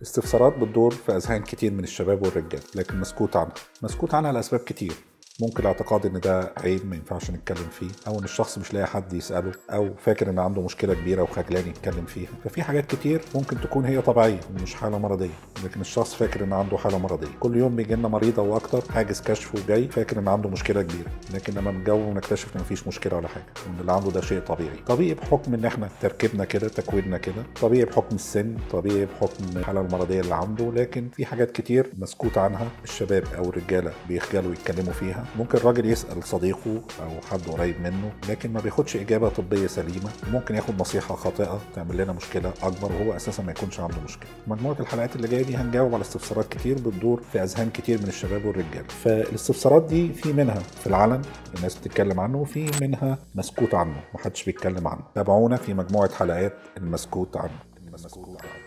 استفسارات بتدور في اذهان كتير من الشباب والرجال لكن مسكوت عنها مسكوت عنها لاسباب كتير ممكن الاعتقاد ان ده عيب ما ينفعش نتكلم فيه او ان الشخص مش لاقي حد يساله او فاكر ان عنده مشكله كبيره وخجلان يتكلم فيها ففي حاجات كتير ممكن تكون هي طبيعيه مش حاله مرضيه لكن الشخص فاكر ان عنده حاله مرضيه كل يوم بيجي لنا مريض او اكتر حاجز كشف وجاي فاكر ان عنده مشكله كبيره لكن لما بنجاوب ونكتشف ان مفيش مشكله ولا حاجه وان اللي عنده ده شيء طبيعي طبيعي بحكم ان احنا تركيبنا كده تكويننا كده طبيعي بحكم السن طبيعي بحكم الحاله المرضيه اللي عنده لكن في حاجات كتير مسكوت عنها الشباب او الرجاله بيخجلوا يتكلموا فيها ممكن الراجل يسال صديقه او حد قريب منه لكن ما بياخدش اجابه طبيه سليمه ممكن ياخد نصيحه خاطئه تعمل لنا مشكله اكبر وهو اساسا ما يكونش عنده مشكله مجموعه الحلقات اللي جايه دي هنجاوب على استفسارات كتير بتدور في اذهان كتير من الشباب والرجال فالاستفسارات دي في منها في العلن الناس بتتكلم عنه وفي منها مسكوت عنه محدش بيتكلم عنه تابعونا في مجموعه حلقات المسكوت عنه المسكوت عنه